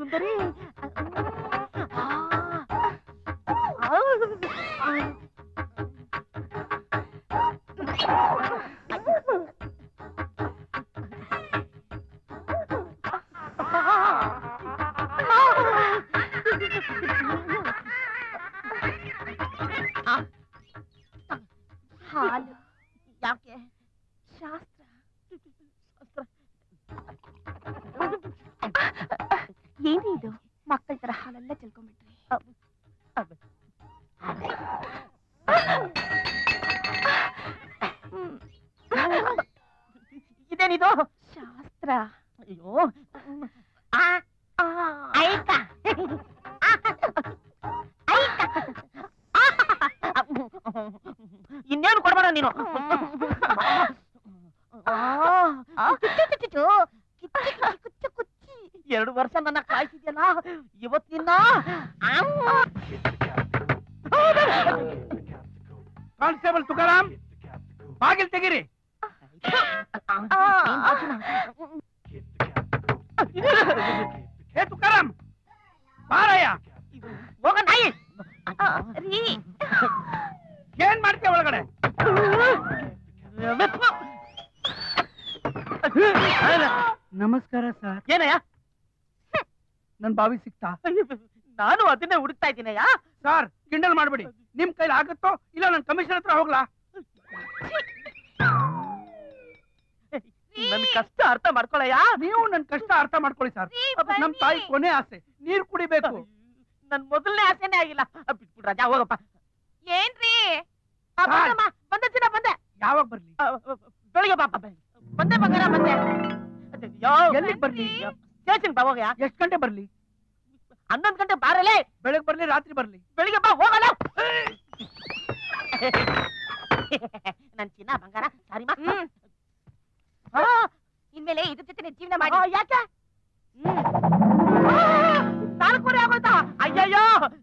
ಸುಂದರಿ ಹಾಲು ಯಾಕೆ ಶಾಸ್ತ್ರ ಏನ್ರಿ ಇದು ಮಕ್ಕಳ ತರ ಹಾಲೆಲ್ಲ ಚೆಲ್ಕೊಂಡ್ಬಿಟ್ರಿ ಇದೇನಿದು ಶಾಸ್ತ್ರ ಅಯ್ಯೋ ಆ, ಆ, ಆಯ್ತ. ಇನ್ನೇನು ಕೊಡ್ಬೇಡ ನೀನು ಆ, ಕಿಚ್ಚು, ಕಿಚ್ಚು, ಕಿಚ್ಚು, ಕಿಚ್ಚು, ಕುಚ್ಚಿ. ಎರಡು ವರ್ಷ ನನ್ನ ಕಾಯ್ತಿದ್ಯಲ್ಲ ಇವತ್ತಿನ ಕಾನ್ಸ್ಟೇಬಲ್ ತುಕಾರಾಮ್ ಬಾಗಿಲ್ ತೆಗಿರಿ ಹೇ ತುಕಾರಾಮ್ ಬಾರಯ್ಯ ಹೋಗ ನಾಯಿ ರೀ ಏನ್ ಮಾಡ್ತೀಯ ಒಳಗಡೆ ನಮಸ್ಕಾರ ಸರ್ ಏನಯ್ಯ ನನ್ ಬಾವಿ ಸಿಕ್ತಾ ನಾನು ಅದನ್ನೇ ಹುಡುಕ್ತಾ ಇದ್ದೀನಯ್ಯ ಸರ್ ಕಿಂಡಲ್ ಮಾಡ್ಬೇಡಿ ನಿಮ್ ಕೈಲಿ ಆಗುತ್ತೋ ಇಲ್ಲ ನನ್ ಕಮಿಷನ್ ಹತ್ರ ಹೋಗ್ಲಾ ನನ್ ಕಷ್ಟ ಅರ್ಥ ಮಾಡ್ಕೊಳಯ್ಯ ನೀವು ನನ್ ಕಷ್ಟ ಅರ್ಥ ಮಾಡ್ಕೊಳ್ಳಿ ಸರ್ ನಮ್ ತಾಯಿ ಕೊನೆ ಆಸೆ ನೀರ್ ಕುಡಿಬೇಕು ನನ್ ಮೊದಲನೇ ಆಸೆನೇ ಆಗಿಲ್ಲ ಬಿಟ್ಬಿಡ್ ರಾಜಾ ಹೋಗಪ್ಪ ಏನ್ರಿ ಆ, ಬಂದಮ್ಮ, ಬಂದೆ ಚಿನ್ನ ಬಂದೆ ಯಾವಾಗ ಬರ್ಲಿ ಆ, ಬೆಳಿಗ್ಗೆ ಬಾಪ ಬಂದೆ ಬಂಗಾರ ಬಂದೆ ಅಯ್ಯೋ, ಎಲ್ಲಿಗ್ ಬರ್ಲಿ ಸ್ಟೇಷನ್ ಬಾ ಹೋಗಯ್ಯ ಎಷ್ಟ್ ಗಂಟೆ ಬರ್ಲಿ ಹನ್ನೊಂದು ಗಂಟೆ ಬಾರಲೇ ಬೆಳಗ್ ಬರ್ಲಿ ರಾತ್ರಿ ಬರ್ಲಿ ಬೆಳಿಗ್ಗೆ ಬಾ ಹೋಗಲ್ಲ ನನ್ ಚಿನ್ನ ಬಂಗಾರ ಸಾರಿ ಮಾ ಹ್ಮ್ ಇನ್ಮೇಲೆ ಇದ್ರ ಜೊತೆ ಜೀವನ ಆ, ಮಾಡಿ ಯಾಕೆ ಆ, ನಾಲ್ಕೂವರೆ ಆಗೋಯ್ತಾ ಅಯ್ಯಯ್ಯೋ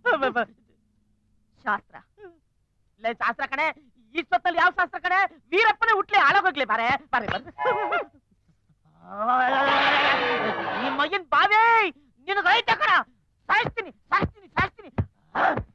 ಶಾಸ್ತ್ರ ಲೇ ಶಾಸ್ತ್ರ ಕಣೆ ಇಷ್ಟೊತ್ತಲ್ಲಿ ಯಾವ ಶಾಸ್ತ್ರ ಕಣೆ ವೀರಪ್ಪನೇ ಹುಟ್ಲಿ ಹಾಳಾಗೋಗ್ಲಿ ಬಾರೆ ಬಾರೆ ಬಾರೆ ನಿಮ್ಮ ಮಗಿನ ಬಾವೇ ನಿನಗೆ ಐತೆ ಕಣ ಸಾಯಿಸ್ತೀನಿ ಸಾಯಿಸ್ತೀನಿ ಸಾಯಿಸ್ತೀನಿ